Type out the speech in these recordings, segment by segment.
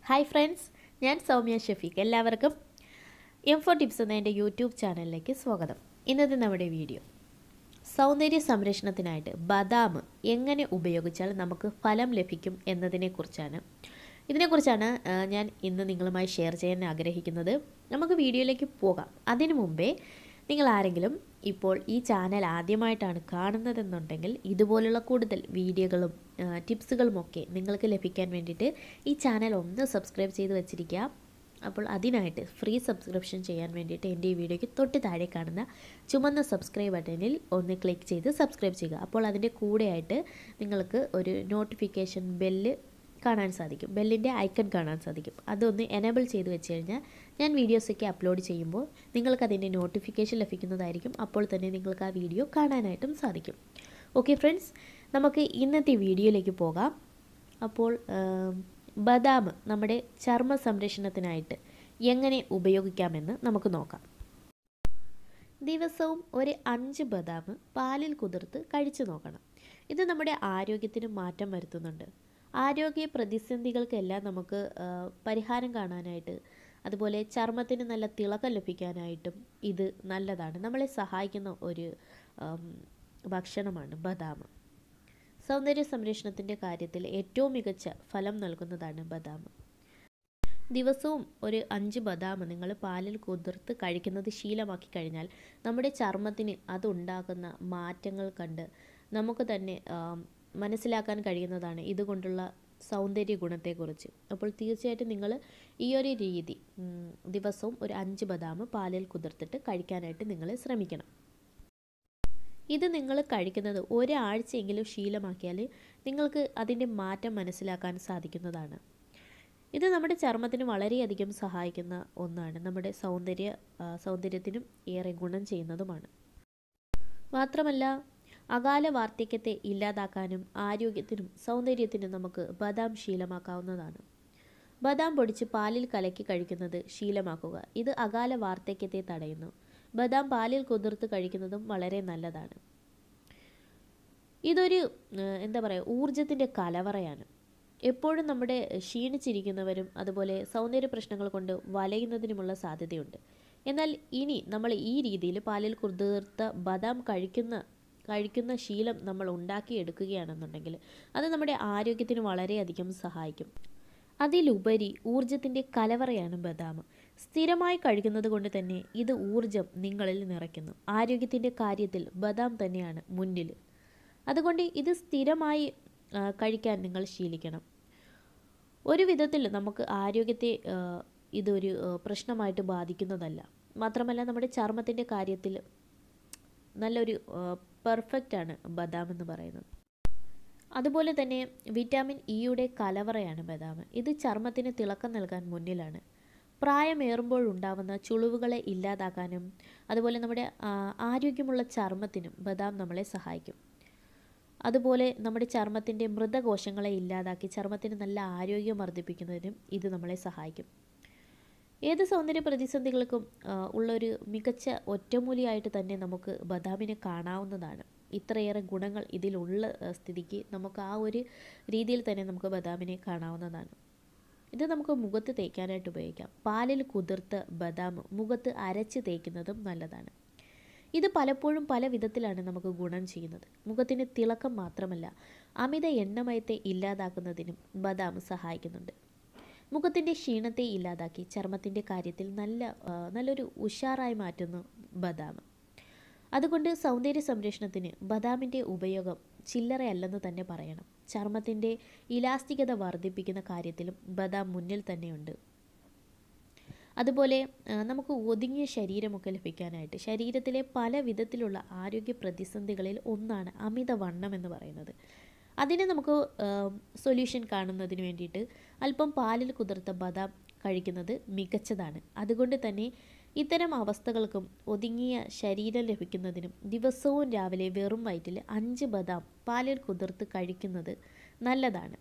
hi friends ഞാൻ സൗമ്യ ഷഫീഖ് എല്ലാവർക്കും M four tips എന്ന എൻ്റെ യൂട്യൂബ് ചാനലിലേക്ക് സ്വാഗതം ഇന്നത്തെ നമ്മുടെ വീഡിയോ സൗന്ദര്യ സംരക്ഷണത്തിനായിട്ട് ബദാം എങ്ങനെ ഉപയോഗിച്ചാൽ നമുക്ക് ഫലം ലഭിക്കും എന്നതിനെക്കുറിച്ചാണ് ഇതിനെക്കുറിച്ചാണ് ആ, ഞാൻ ഇന്ന് നിങ്ങളുമായി ഷെയർ ചെയ്യാൻ ആഗ്രഹിക്കുന്നത് നമുക്ക് വീഡിയോയിലേക്ക് പോകാം അതിനു മുമ്പേ നിങ്ങൾ ആരെങ്കിലും ഇപ്പോൾ ഈ ചാനൽ ആദ്യമായിട്ടാണ് കാണുന്നതെന്നുണ്ടെങ്കിൽ ഇതുപോലുള്ള കൂടുതൽ വീഡിയോകളും ആ, ടിപ്സുകളുമൊക്കെ നിങ്ങൾക്ക് ലഭിക്കാൻ വേണ്ടിയിട്ട് ഈ ചാനൽ ഒന്ന് സബ്സ്ക്രൈബ് ചെയ്ത് വെച്ചിരിക്കുക അപ്പോൾ അതിനായിട്ട് ഫ്രീ സബ്സ്ക്രിപ്ഷൻ ചെയ്യാൻ വേണ്ടിയിട്ട് എൻ്റെ ഈ വീഡിയോയ്ക്ക് തൊട്ട് താഴെ കാണുന്ന ചുമന്ന സബ്സ്ക്രൈബ് ബട്ടണിൽ ഒന്ന് ക്ലിക്ക് ചെയ്ത് സബ്സ്ക്രൈബ് ചെയ്യുക അപ്പോൾ അതിൻ്റെ കൂടെയായിട്ട് നിങ്ങൾക്ക് ഒരു നോട്ടിഫിക്കേഷൻ ബെല്ല് കാണാൻ സാധിക്കും ബെല്ലിൻ്റെ ഐക്കൺ കാണാൻ സാധിക്കും അതൊന്ന് എനേബിൾ ചെയ്ത് വെച്ച് കഴിഞ്ഞാൽ ഞാൻ വീഡിയോസൊക്കെ അപ്ലോഡ് ചെയ്യുമ്പോൾ നിങ്ങൾക്ക് അതിൻ്റെ നോട്ടിഫിക്കേഷൻ ലഭിക്കുന്നതായിരിക്കും അപ്പോൾ തന്നെ നിങ്ങൾക്ക് ആ വീഡിയോ കാണാനായിട്ടും സാധിക്കും ഓക്കെ ഫ്രണ്ട്സ് നമുക്ക് ഇന്നത്തെ വീഡിയോയിലേക്ക് പോകാം അപ്പോൾ ആം, ബദാം നമ്മുടെ ചർമ്മ സംരക്ഷണത്തിനായിട്ട് എങ്ങനെ ഉപയോഗിക്കാമെന്ന് നമുക്ക് നോക്കാം ദിവസവും ഒരു അഞ്ച് ബദാം പാലിൽ കുതിർത്ത് കഴിച്ചു നോക്കണം ഇത് നമ്മുടെ ആരോഗ്യത്തിന് മാറ്റം വരുത്തുന്നുണ്ട് ആരോഗ്യ പ്രതിസന്ധികൾക്കെല്ലാം നമുക്ക് ആ, പരിഹാരം കാണാനായിട്ട് അതുപോലെ ചർമ്മത്തിന് നല്ല തിളക്കം ലഭിക്കാനായിട്ടും ഇത് നല്ലതാണ് നമ്മളെ സഹായിക്കുന്ന ഒരു ആം, ഭക്ഷണമാണ് ബദാം സൗന്ദര്യ സംരക്ഷണത്തിൻ്റെ കാര്യത്തിൽ ഏറ്റവും മികച്ച ഫലം നൽകുന്നതാണ് ബദാം ദിവസവും ഒരു അഞ്ച് ബദാം നിങ്ങൾ പാലിൽ കുതിർത്ത് കഴിക്കുന്നത് ശീലമാക്കി കഴിഞ്ഞാൽ നമ്മുടെ ചർമ്മത്തിന് അതുണ്ടാക്കുന്ന മാറ്റങ്ങൾ കണ്ട് നമുക്ക് തന്നെ ആം, മനസ്സിലാക്കാൻ കഴിയുന്നതാണ് ഇതുകൊണ്ടുള്ള സൗന്ദര്യ ഗുണത്തെക്കുറിച്ച് അപ്പോൾ തീർച്ചയായിട്ടും നിങ്ങൾ ഈ ഒരു രീതി ഉം, ദിവസവും ഒരു അഞ്ച് ബദാം പാലിൽ കുതിർത്തിട്ട് കഴിക്കാനായിട്ട് നിങ്ങൾ ശ്രമിക്കണം ഇത് നിങ്ങൾ കഴിക്കുന്നത് ഒരാഴ്ചയെങ്കിലും ശീലമാക്കിയാൽ നിങ്ങൾക്ക് അതിൻ്റെ മാറ്റം മനസ്സിലാക്കാൻ സാധിക്കുന്നതാണ് ഇത് നമ്മുടെ ചർമ്മത്തിന് വളരെയധികം സഹായിക്കുന്ന ഒന്നാണ് നമ്മുടെ സൗന്ദര്യ ആ, സൗന്ദര്യത്തിനും ഏറെ ഗുണം ചെയ്യുന്നതുമാണ് മാത്രമല്ല അകാല വാർദ്ധക്യത്തെ ഇല്ലാതാക്കാനും ആരോഗ്യത്തിനും സൗന്ദര്യത്തിനും നമുക്ക് ബദാം ശീലമാക്കാവുന്നതാണ് ബദാം പൊടിച്ച് പാലിൽ കലക്കി കഴിക്കുന്നത് ശീലമാക്കുക ഇത് അകാല വാർദ്ധക്യത്തെ തടയുന്നു ബദാം പാലിൽ കുതിർത്ത് കഴിക്കുന്നതും വളരെ നല്ലതാണ് ഇതൊരു ഏഹ്, എന്താ പറയുക ഊർജത്തിൻ്റെ കലവറയാണ് എപ്പോഴും നമ്മുടെ ക്ഷീണിച്ചിരിക്കുന്നവരും അതുപോലെ സൗന്ദര്യ പ്രശ്നങ്ങൾ കൊണ്ട് വലയുന്നതിനുമുള്ള സാധ്യതയുണ്ട് എന്നാൽ ഇനി നമ്മൾ ഈ രീതിയിൽ പാലിൽ കുതിർത്ത ബദാം കഴിക്കുന്ന കഴിക്കുന്ന ശീലം നമ്മൾ ഉണ്ടാക്കിയെടുക്കുകയാണെന്നുണ്ടെങ്കിൽ അത് നമ്മുടെ ആരോഗ്യത്തിന് വളരെയധികം സഹായിക്കും അതിലുപരി ഊർജത്തിൻ്റെ കലവറയാണ് ബദാം സ്ഥിരമായി കഴിക്കുന്നത് കൊണ്ട് തന്നെ ഇത് ഊർജം നിങ്ങളിൽ നിറയ്ക്കുന്നു ആരോഗ്യത്തിൻ്റെ കാര്യത്തിൽ ബദാം തന്നെയാണ് മുന്നിൽ അതുകൊണ്ട് ഇത് സ്ഥിരമായി ആ, കഴിക്കാൻ നിങ്ങൾ ശീലിക്കണം ഒരു വിധത്തിൽ നമുക്ക് ആരോഗ്യത്തെ ആ, ഇതൊരു ആ, പ്രശ്നമായിട്ട് ബാധിക്കുന്നതല്ല മാത്രമല്ല നമ്മുടെ ചർമ്മത്തിൻ്റെ കാര്യത്തിൽ നല്ലൊരു പെർഫെക്റ്റ് ആണ് ബദാം എന്ന് പറയുന്നത് അതുപോലെ തന്നെ വിറ്റാമിൻ ഇയുടെ കലവറയാണ് ബദാം ഇത് ചർമ്മത്തിന് തിളക്കം നൽകാൻ മുന്നിലാണ് പ്രായമേറുമ്പോൾ ഉണ്ടാവുന്ന ചുളിവുകളെ ഇല്ലാതാക്കാനും അതുപോലെ നമ്മുടെ ആ, ആരോഗ്യമുള്ള ചർമ്മത്തിനും ബദാം നമ്മളെ സഹായിക്കും അതുപോലെ നമ്മുടെ ചർമ്മത്തിൻ്റെ മൃതകോശങ്ങളെ ഇല്ലാതാക്കി ചർമ്മത്തിന് നല്ല ആരോഗ്യം വർദ്ധിപ്പിക്കുന്നതിനും ഇത് നമ്മളെ സഹായിക്കും ഏത് സൗന്ദര്യ പ്രതിസന്ധികൾക്കും ആ, ഉള്ളൊരു മികച്ച ഒറ്റമൂലിയായിട്ട് തന്നെ നമുക്ക് ബദാമിനെ കാണാവുന്നതാണ് ഇത്രയേറെ ഗുണങ്ങൾ ഇതിലുള്ള ആ, സ്ഥിതിക്ക് നമുക്ക് ആ ഒരു രീതിയിൽ തന്നെ നമുക്ക് ബദാമിനെ കാണാവുന്നതാണ് ഇത് നമുക്ക് മുഖത്ത് തേക്കാനായിട്ട് ഉപയോഗിക്കാം പാലിൽ കുതിർത്ത ബദാം മുഖത്ത് അരച്ച് തേക്കുന്നതും നല്ലതാണ് ഇത് പലപ്പോഴും പല വിധത്തിലാണ് നമുക്ക് ഗുണം ചെയ്യുന്നത് മുഖത്തിന് തിളക്കം മാത്രമല്ല അമിത എണ്ണമയത്തെ ഇല്ലാതാക്കുന്നതിനും ബദാം സഹായിക്കുന്നുണ്ട് മുഖത്തിൻ്റെ ക്ഷീണത്തെ ഇല്ലാതാക്കി ചർമ്മത്തിൻ്റെ കാര്യത്തിൽ നല്ല ആ, നല്ലൊരു ഉഷാറായി മാറ്റുന്നു ബദാം അതുകൊണ്ട് സൗന്ദര്യ സംരക്ഷണത്തിന് ബദാമിൻ്റെ ഉപയോഗം ചില്ലറയല്ലെന്ന് തന്നെ പറയണം ചർമ്മത്തിൻ്റെ ഇലാസ്തികത വർദ്ധിപ്പിക്കുന്ന കാര്യത്തിലും ബദാം മുന്നിൽ തന്നെയുണ്ട് അതുപോലെ ആ, നമുക്ക് ഒതുങ്ങിയ ശരീരമൊക്കെ ലഭിക്കാനായിട്ട് ശരീരത്തിലെ പല വിധത്തിലുള്ള ആരോഗ്യ പ്രതിസന്ധികളിൽ ഒന്നാണ് അമിതവണ്ണം എന്ന് പറയുന്നത് അതിന് നമുക്ക് സൊല്യൂഷൻ കാണുന്നതിന് വേണ്ടിയിട്ട് അല്പം പാലിൽ കുതിർത്ത ബദാം കഴിക്കുന്നത് മികച്ചതാണ് അതുകൊണ്ട് തന്നെ ഇത്തരം അവസ്ഥകൾക്കും ഒതുങ്ങിയ ശരീരം ലഭിക്കുന്നതിനും ദിവസവും രാവിലെ വെറും വയറ്റിൽ അഞ്ച് ബദാം പാലിൽ കുതിർത്ത് കഴിക്കുന്നത് നല്ലതാണ്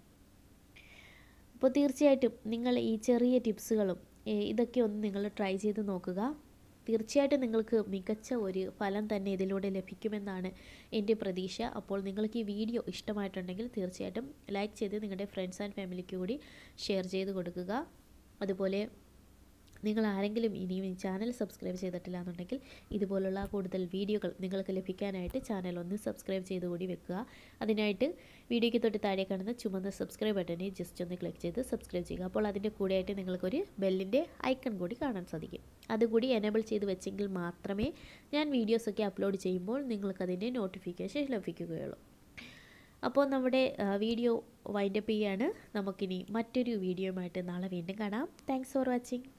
അപ്പോൾ തീർച്ചയായിട്ടും നിങ്ങൾ ഈ ചെറിയ ടിപ്സുകളും ഏ, ഇതൊക്കെ ഒന്ന് നിങ്ങൾ ട്രൈ ചെയ്ത് നോക്കുക തീർച്ചയായിട്ടും നിങ്ങൾക്ക് മികച്ച ഒരു ഫലം തന്നെ ഇതിലൂടെ ലഭിക്കുമെന്നാണ് എൻ്റെ പ്രതീക്ഷ അപ്പോൾ നിങ്ങൾക്ക് ഈ വീഡിയോ ഇഷ്ടമായിട്ടുണ്ടെങ്കിൽ തീർച്ചയായിട്ടും ലൈക്ക് ചെയ്ത് നിങ്ങളുടെ ഫ്രണ്ട്സ് ആൻഡ് ഫാമിലിക്ക് കൂടി ഷെയർ ചെയ്ത് കൊടുക്കുക അതുപോലെ നിങ്ങൾ ആരെങ്കിലും ഇനിയും ഈ ചാനൽ സബ്സ്ക്രൈബ് ചെയ്തിട്ടില്ല എന്നുണ്ടെങ്കിൽ ഇതുപോലുള്ള കൂടുതൽ വീഡിയോകൾ നിങ്ങൾക്ക് ലഭിക്കാനായിട്ട് ചാനൽ ഒന്ന് സബ്സ്ക്രൈബ് ചെയ്ത് കൂടി വെക്കുക അതിനായിട്ട് വീഡിയോയ്ക്ക് തൊട്ട് താഴെ കാണുന്ന ചുമന്ന സബ്സ്ക്രൈബ് ബട്ടനെ ജസ്റ്റ് ഒന്ന് ക്ലിക്ക് ചെയ്ത് സബ്സ്ക്രൈബ് ചെയ്യുക അപ്പോൾ അതിൻ്റെ കൂടെയായിട്ട് നിങ്ങൾക്കൊരു ബെല്ലിൻ്റെ ഐക്കൺ കൂടി കാണാൻ സാധിക്കും അതുകൂടി എനേബിൾ ചെയ്ത് വെച്ചെങ്കിൽ മാത്രമേ ഞാൻ വീഡിയോസൊക്കെ അപ്ലോഡ് ചെയ്യുമ്പോൾ നിങ്ങൾക്കതിൻ്റെ നോട്ടിഫിക്കേഷൻ ലഭിക്കുകയുള്ളൂ അപ്പോൾ നമ്മുടെ വീഡിയോ വൈൻഡപ്പ് ചെയ്യാണ് നമുക്കിനി മറ്റൊരു വീഡിയോയുമായിട്ട് നാളെ വീണ്ടും കാണാം താങ്ക്സ് ഫോർ വാച്ചിങ്